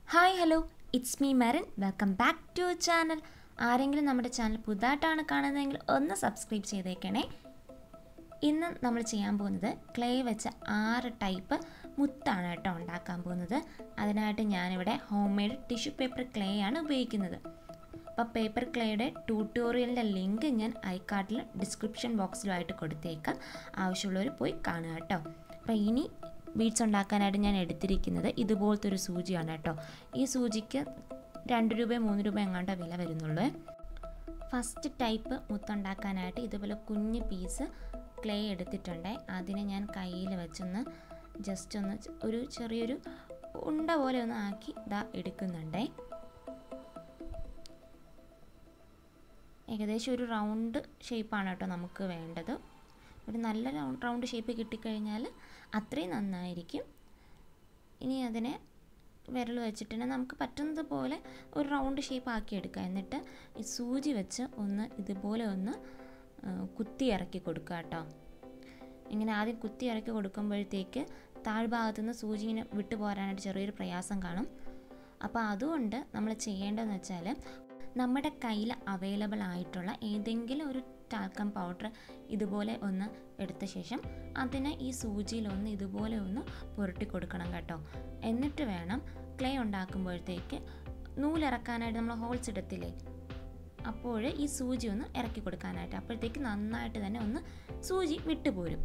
hi hello it's me Merin welcome back to channel ആരെങ്കിലും നമ്മുടെ channel പുതുതായിട്ടാണ് കാണുന്നതെങ്കിൽ ഒന്ന് സബ്സ്ക്രൈബ് ചെയ്തേക്കണേ ഇന്ന് നമ്മൾ ചെയ്യാൻ പോകുന്നത് ക്ലേ വെച്ച ആറ് ടൈപ്പ് മുത്താണ് കേട്ടോ ഉണ്ടാക്കാൻ പോകുന്നത് അതിനായിട്ട് ഞാനിവിടെ home made tissue paper clay ആണ് ഉപയോഗിക്കുന്നത് അപ്പോൾ പേപ്പർ ക്ലേയുടെ ട്യൂട്ടോറിയലിൻ്റെ ലിങ്ക് ഞാൻ ഐക്കാർഡിൽ ഡിസ്ക്രിപ്ഷൻ ബോക്സിലുമായിട്ട് കൊടുത്തേക്കാം ആവശ്യമുള്ളവർ പോയി കാണുക കേട്ടോ അപ്പോൾ ഇനി ബീഡ്സ് ഉണ്ടാക്കാനായിട്ട് ഞാൻ എടുത്തിരിക്കുന്നത് ഇതുപോലത്തെ ഒരു സൂചിയാണ് കേട്ടോ ഈ സൂചിക്ക് രണ്ട് രൂപ മൂന്ന് രൂപ എങ്ങാണ്ടോ വില വരുന്നുള്ളൂ ഫസ്റ്റ് ടൈപ്പ് മുത്തുണ്ടാക്കാനായിട്ട് ഇതുപോലെ കുഞ്ഞ് പീസ് ക്ലേ എടുത്തിട്ടുണ്ട് അതിനെ ഞാൻ കയ്യിൽ വെച്ചൊന്ന് ജസ്റ്റ് ഒന്ന് ഒരു ചെറിയൊരു ഉണ്ട പോലെ ഒന്ന് ആക്കി ഇതാ എടുക്കുന്നുണ്ടേ ഏകദേശം ഒരു റൗണ്ട് ഷേപ്പാണ് കേട്ടോ നമുക്ക് വേണ്ടത് ഒരു നല്ല റൗണ്ട് ഷേപ്പ് കിട്ടിക്കഴിഞ്ഞാൽ അത്രയും നന്നായിരിക്കും ഇനി അതിനെ വിരൽ വെച്ചിട്ട് തന്നെ നമുക്ക് പറ്റുന്നത് പോലെ ഒരു റൗണ്ട് ഷേപ്പ് ആക്കി എടുക്കുക എന്നിട്ട് ഈ സൂചി വെച്ച് ഒന്ന് ഇതുപോലെ ഒന്ന് കുത്തി ഇറക്കി കൊടുക്കുക കേട്ടോ ഇങ്ങനെ ആദ്യം കുത്തി ഇറക്കി കൊടുക്കുമ്പോഴത്തേക്ക് താഴ്ഭാഗത്തുനിന്ന് സൂചി ഇങ്ങനെ വിട്ടു പോരാനായിട്ട് ചെറിയൊരു പ്രയാസം കാണും അപ്പോൾ അതുകൊണ്ട് നമ്മൾ ചെയ്യേണ്ടതെന്ന് വെച്ചാൽ നമ്മുടെ കയ്യിൽ അവൈലബിൾ ആയിട്ടുള്ള ഏതെങ്കിലും ഒരു ടാൽക്കം പൗഡർ ഇതുപോലെ ഒന്ന് എടുത്ത ശേഷം അതിനെ ഈ സൂചിയിലൊന്ന് ഇതുപോലെ ഒന്ന് പുരട്ടി കൊടുക്കണം കേട്ടോ എന്നിട്ട് വേണം ക്ലേ ഉണ്ടാക്കുമ്പോഴത്തേക്ക് നൂലിറക്കാനായിട്ട് നമ്മൾ ഹോൾസ് ഇടത്തില്ലേ അപ്പോൾ ഈ സൂചി ഒന്ന് ഇറക്കി കൊടുക്കാനായിട്ട് അപ്പോഴത്തേക്ക് നന്നായിട്ട് തന്നെ ഒന്ന് സൂചി വിട്ടുപോരും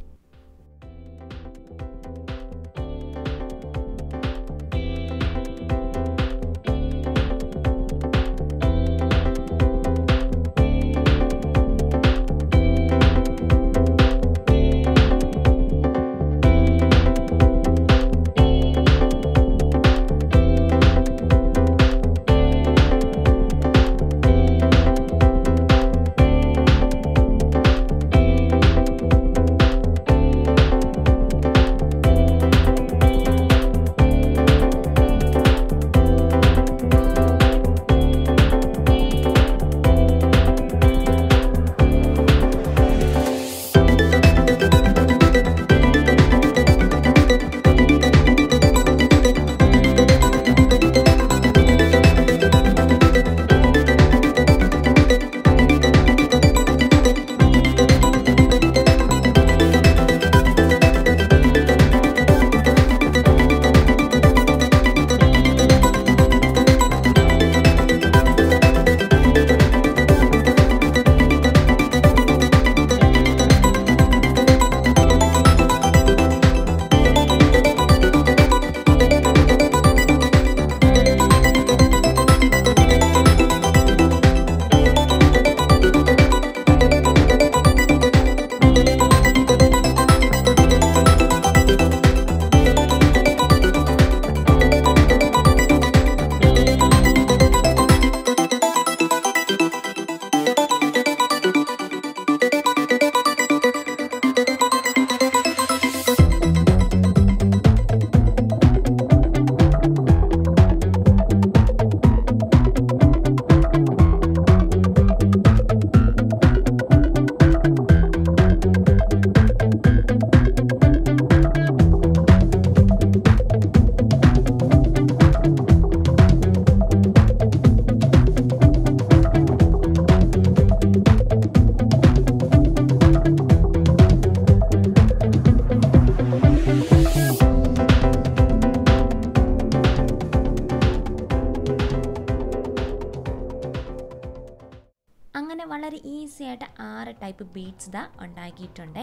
അങ്ങനെ വളരെ ഈസി ആയിട്ട് ആറ് ടൈപ്പ് ബീഡ്സ് ഇതാ ഉണ്ടാക്കിയിട്ടുണ്ട്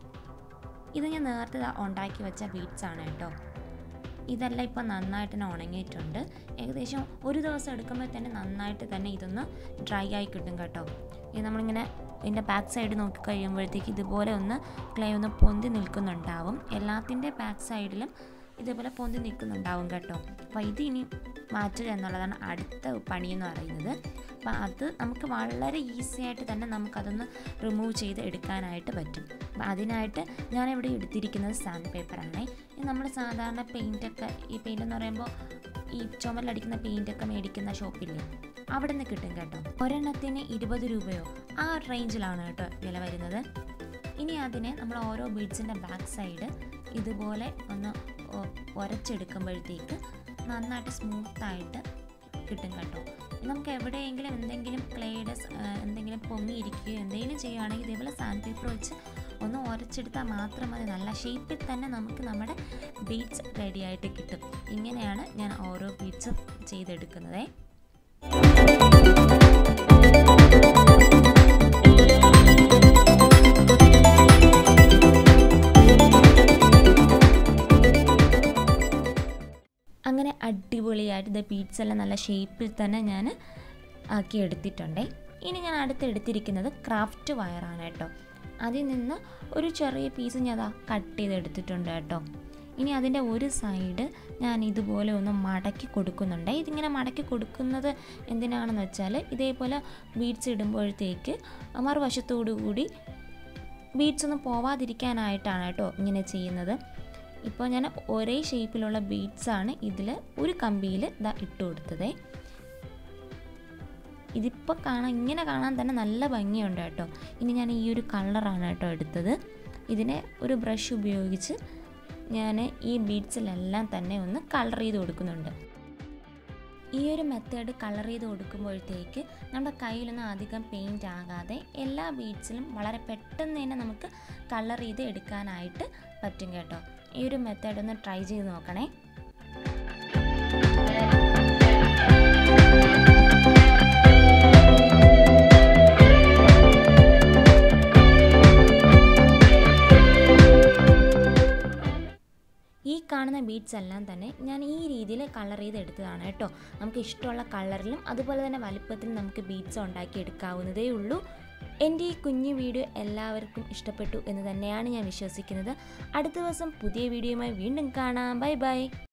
ഇത് ഞാൻ നേരത്തെ ഉണ്ടാക്കി വെച്ച ബീഡ്സ് ആണ് കേട്ടോ ഇതെല്ലാം ഇപ്പോൾ നന്നായിട്ട് തന്നെ ഉണങ്ങിയിട്ടുണ്ട് ഏകദേശം ഒരു ദിവസം എടുക്കുമ്പോൾ തന്നെ നന്നായിട്ട് തന്നെ ഇതൊന്ന് ഡ്രൈ ആയി കിട്ടും കേട്ടോ ഇത് നമ്മളിങ്ങനെ ഇതിൻ്റെ ബാക്ക് സൈഡ് നോക്കി കഴിയുമ്പോഴത്തേക്ക് ഇതുപോലെ ഒന്ന് ക്ലേ ഒന്ന് പൊന്തി നിൽക്കുന്നുണ്ടാവും എല്ലാത്തിൻ്റെ ബാക്ക് സൈഡിലും ഇതേപോലെ പൊന്തി നിൽക്കുന്നുണ്ടാവും കേട്ടോ അപ്പോൾ ഇത് ഇനി മാറ്റുക എന്നുള്ളതാണ് അടുത്ത പണി എന്ന് പറയുന്നത് അപ്പോൾ അത് നമുക്ക് വളരെ ഈസി ആയിട്ട് തന്നെ നമുക്കതൊന്ന് റിമൂവ് ചെയ്ത് എടുക്കാനായിട്ട് പറ്റും അപ്പോൾ അതിനായിട്ട് ഞാനിവിടെ എടുത്തിരിക്കുന്നത് സാൻഡ് പേപ്പറാണ് നമ്മൾ സാധാരണ പെയിൻറ്റൊക്കെ ഈ പെയിൻ്റ് എന്ന് പറയുമ്പോൾ ഈ ചുമലടിക്കുന്ന പെയിൻറ്റൊക്കെ മേടിക്കുന്ന ഷോപ്പില്ലേ അവിടെ നിന്ന് കിട്ടും കേട്ടോ ഒരെണ്ണത്തിന് ഇരുപത് രൂപയോ ആ റേഞ്ചിലാണ് കേട്ടോ വില വരുന്നത് ഇനി അതിനെ നമ്മൾ ഓരോ ബീഡ്സിൻ്റെ ബാക്ക് സൈഡ് ഇതുപോലെ ഒന്ന് ഒ- ഉരച്ചെടുക്കുമ്പോഴത്തേക്ക് നന്നായിട്ട് സ്മൂത്തായിട്ട് കിട്ടും കേട്ടോ നമുക്ക് എവിടെയെങ്കിലും എന്തെങ്കിലും ക്ലേയുടെ എന്തെങ്കിലും പൊങ്ങിയിരിക്കുകയോ എന്തെങ്കിലും ചെയ്യുകയാണെങ്കിൽ ഇതേപോലെ സാൻഡ് പേപ്പർ വെച്ച് ഒന്ന് ഉരച്ചെടുത്താൽ മാത്രം മതി നല്ല ഷേപ്പിൽ തന്നെ നമുക്ക് നമ്മുടെ ബീഡ്സ് റെഡി ആയിട്ട് കിട്ടും ഇങ്ങനെയാണ് ഞാൻ ഓരോ ബീഡ്സും ചെയ്തെടുക്കുന്നത് അങ്ങനെ അടിപൊളിയായിട്ട് ഇത് ബീഡ്സ് എല്ലാം നല്ല ഷേപ്പിൽ തന്നെ ഞാൻ ആക്കി എടുത്തിട്ടുണ്ട് ഇനി ഞാൻ അടുത്തെടുത്തിരിക്കുന്നത് ക്രാഫ്റ്റ് വയറാണ് കേട്ടോ അതിൽ നിന്ന് ഒരു ചെറിയ പീസ് ഞാൻ അതാ കട്ട് ചെയ്തെടുത്തിട്ടുണ്ട് കേട്ടോ ഇനി അതിൻ്റെ ഒരു സൈഡ് ഞാൻ ഇതുപോലെ ഒന്ന് മടക്കി കൊടുക്കുന്നുണ്ട് ഇതിങ്ങനെ മടക്കി കൊടുക്കുന്നത് എന്തിനാണെന്ന് വെച്ചാൽ ഇതേപോലെ ബീഡ്സ് ഇടുമ്പോഴത്തേക്ക് മറുവശത്തോടു കൂടി ബീഡ്സ് ഒന്നും പോവാതിരിക്കാനായിട്ടാണ് കേട്ടോ ഇങ്ങനെ ചെയ്യുന്നത് ഇപ്പോൾ ഞാൻ ഒരേ ഷേപ്പിലുള്ള ബീഡ്സാണ് ഇതിൽ ഒരു കമ്പിയിൽ ഇതാ ഇട്ട് കൊടുത്തത് ഇതിപ്പോൾ കാണാൻ ഇങ്ങനെ കാണാൻ തന്നെ നല്ല ഭംഗിയുണ്ട് കേട്ടോ ഇനി ഞാൻ ഈ ഒരു കളറാണ് കേട്ടോ എടുത്തത് ഇതിനെ ഒരു ബ്രഷ് ഉപയോഗിച്ച് ഞാൻ ഈ ബീഡ്സിലെല്ലാം തന്നെ ഒന്ന് കളർ ചെയ്ത് കൊടുക്കുന്നുണ്ട് ഈ ഒരു മെത്തേഡ് കളർ ചെയ്ത് കൊടുക്കുമ്പോഴത്തേക്ക് നമ്മുടെ കയ്യിലൊന്നും അധികം പെയിൻറ്റ് ആകാതെ എല്ലാ ബീഡ്സിലും വളരെ പെട്ടെന്ന് തന്നെ നമുക്ക് കളർ ചെയ്ത് എടുക്കാനായിട്ട് പറ്റും കേട്ടോ ഈ ഒരു മെത്തേഡ് ഒന്ന് ട്രൈ ചെയ്ത് നോക്കണേ ഈ കാണുന്ന ബീഡ്സ് എല്ലാം തന്നെ ഞാൻ ഈ രീതിയിൽ കളർ ചെയ്ത് എടുത്തതാണ് കേട്ടോ നമുക്ക് ഇഷ്ടമുള്ള കളറിലും അതുപോലെ തന്നെ വലുപ്പത്തിലും നമുക്ക് ബീഡ്സ് ഉണ്ടാക്കി എടുക്കാവുന്നതേ ഉള്ളൂ എൻ്റെ ഈ കുഞ്ഞു വീഡിയോ എല്ലാവർക്കും ഇഷ്ടപ്പെട്ടു എന്ന് തന്നെയാണ് ഞാൻ വിശ്വസിക്കുന്നത് അടുത്ത ദിവസം പുതിയ വീഡിയോയുമായി വീണ്ടും കാണാം ബൈ ബൈ